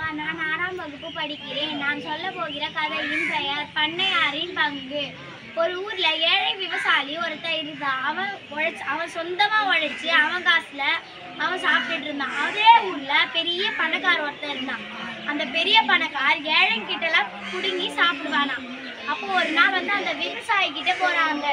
நான் ஆறாம் வகுப்பு படிக்கிறேன் நான் சொல்ல போகிற கதையின் பெயர் பண்ணையாரின் பங்கு ஒரு ஊர்ல ஏழை விவசாயி ஒருத்தன் இருந்தான் அவன் உழைச்சு அவன் சொந்தமா உழைச்சு அவன் காசுல அவன் சாப்பிட்டுட்டு இருந்தான் அதே ஊர்ல பெரிய பணக்கார ஒருத்தன் இருந்தான் அந்த பெரிய பணக்கார் ஏழை கிட்டலாம் புடுங்கி சாப்பிடுவானாம் அப்போ ஒரு நாள் வந்து அந்த விவசாயி கிட்ட போறான் அந்த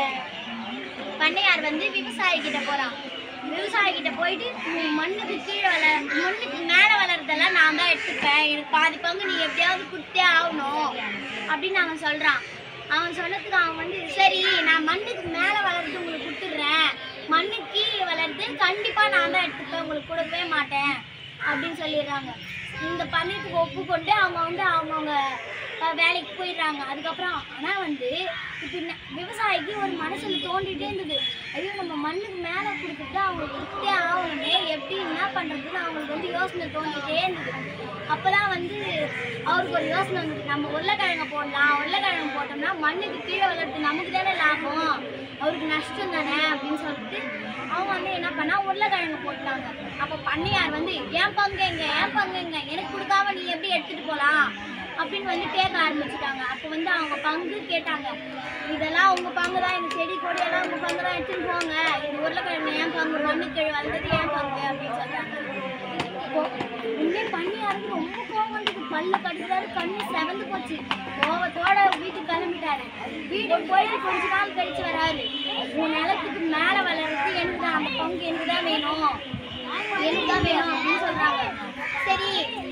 பண்ணையார் வந்து விவசாயி கிட்ட போறான் விவசாயி கிட்ட போயிட்டு உன் மண்ணுக்கு கீழே வள மண்ணுக்கு மேலே வளர்றதெல்லாம் நான் தான் எடுத்துப்பேன் எனக்கு பாதி பங்கு நீ எப்படியாவது கொடுத்தே ஆகணும் அப்படின்னு அவன் சொல்றான் அவன் சொன்னதுக்கு அவன் வந்து சரி நான் மண்ணுக்கு மேலே வளர்றது உங்களுக்கு கொடுத்துட்றேன் மண்ணுக்கு கீழே வளர்றது கண்டிப்பாக நான் தான் எடுத்துப்பேன் உங்களுக்கு கொடுக்கவே மாட்டேன் அப்படின்னு சொல்லிடுறாங்க இந்த பண்ணையத்துக்கு ஒப்புக்கொண்டு அவங்க வந்து அவங்கவுங்க அஹ், வேலைக்கு போயிடுறாங்க அதுக்கப்புறம் ஆனால் வந்து இப்போ ந- விவசாயிக்கு ஒரு மனசுல தோண்டிட்டே இருந்தது ஐயோ நம்ம மண்ணுக்கு மேலே கொடுத்துட்டு அவங்களுக்கு கொடுத்தே ஆகணுமே எப்படி என்ன பண்ணுறதுன்னு அவங்களுக்கு வந்து யோசனை தோண்டிட்டே இருந்தது அப்பதான் வந்து அவருக்கு ஒரு யோசனை வந்தது நம்ம உருளைக்கிழங்கு போடலாம் உருளைக்கிழங்கு போட்டோம்னா மண்ணுக்கு கீழே வளர்றது நமக்கு தானே லாபம் அவருக்கு நஷ்டம் தானே அப்படின்னு சொல்லிட்டு அவங்க வந்து என்ன பண்ணா உருளைக்கிழங்கு போட்டாங்க அப்போ பண்ணையார் வந்து ஏன் பங்கு எங்க ஏன் பங்கு எங்க எனக்கு கொடுக்காம நீ எப்படி எடுத்துட்டு போலாம் அப்படின்னு வந்து கேட்க ஆரம்பிச்சுட்டாங்க அப்போ வந்து அவங்க பங்கு கேட்டாங்க இதெல்லாம் உங்க பங்கு தான் இந்த செடி கொடியெல்லாம் உங்க பங்கு தான் எடுத்துட்டு போங்க இது உருளைக்கிழங்கு ஏன் பங்கு மண்ணு கீழே வளர்ந்தது ஏன் பங்கு அப்படின்னு சொல்றாங்க இப்போ உடனே பண்ணியாருக்கு ரொம்ப கோவம் வந்தது பல்ல கடிச்சாரு கண்ணு செவந்து போச்சு கோவத்தோட வீட்டுக்கு கிளம்பிட்டாரு வீட்டுக்கு போயிட்டு கொஞ்ச நாள் கழிச்சு வராரு உன் நிலத்துக்கு மேல வளர்றது எனக்கு தான் அந்த பங்கு எனக்கு தான் வேணும் எனக்கு தான் வேணும் அப்படின்னு சொல்றாங்க சரி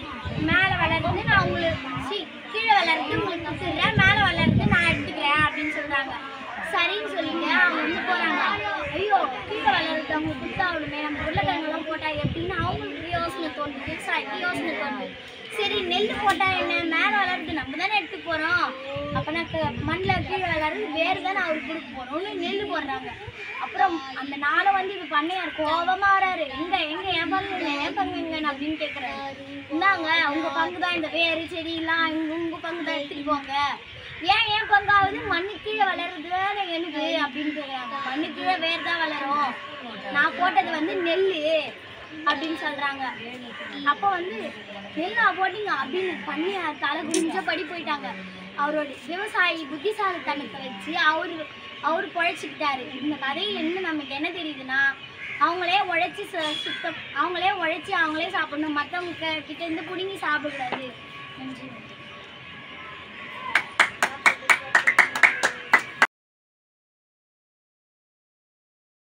மேல வளர்றது நான் உங்களுக்கு சி கீழே வளர்றது உங்களுக்கு கொடுத்துட்றேன் மேல வளர்றது நான் எடுத்துக்கிறேன் அப்படின்னு சொல்றாங்க சரின்னு சொல்லிட்டு அவங்க வந்து போறாங்க ஐயோ கீழே வளர்றது அவங்க கொடுத்தாகணுமே நம்ம உருளைக்கிழங்குலாம் போட்டா எப்படின்னு அவங்களுக்கு யோசனை தோணுது விவசாயிக்கு யோசனை தோணுது சரி நெல் போட்டா என்ன மேலே வளருது நம்ம தானே எடுத்து போறோம் அப்பனா மண்ணில் கீழே வளருது வேறு தானே அவருக்கு கொடுக்க போறோம்னு நெல் போடுறாங்க அப்புறம் அந்த நாளை வந்து இது பண்ணையார் கோபமா வராரு எங்க எங்க என் பங்கு எங்க என் பங்கு எங்க அப்படின்னு கேக்குறாரு இந்தாங்க உங்க பங்கு தான் இந்த வேறு செடியெல்லாம் இங்க உங்க பங்கு தான் எடுத்துட்டு போங்க ஏன் ஏன் பங்காவது மண்ணு கீழே வளர்றது தானே எனக்கு அப்படின்னு கேக்குறாங்க மண்ணு கீழே வேறு தான் வளரும் நான் போட்டது வந்து நெல் அப்படின்னு சொல்றாங்க அப்போ வந்து நெல்லா போட்டீங்க அப்படின்னு பண்ணி தலை குஞ்சபடி போயிட்டாங்க அவரோட விவசாயி புத்திசாலித்தனத்தை வச்சு அவரு அவர் பொழைச்சிக்கிட்டாரு இந்த கதையில இருந்து நமக்கு என்ன தெரியுதுன்னா அவங்களே உழைச்சி சு- சுத்தம் அவங்களே உழைச்சி அவங்களே சாப்பிடணும் மற்றவங்க கிட்ட இருந்து பிடுங்கி சாப்பிடக்கூடாது நன்றி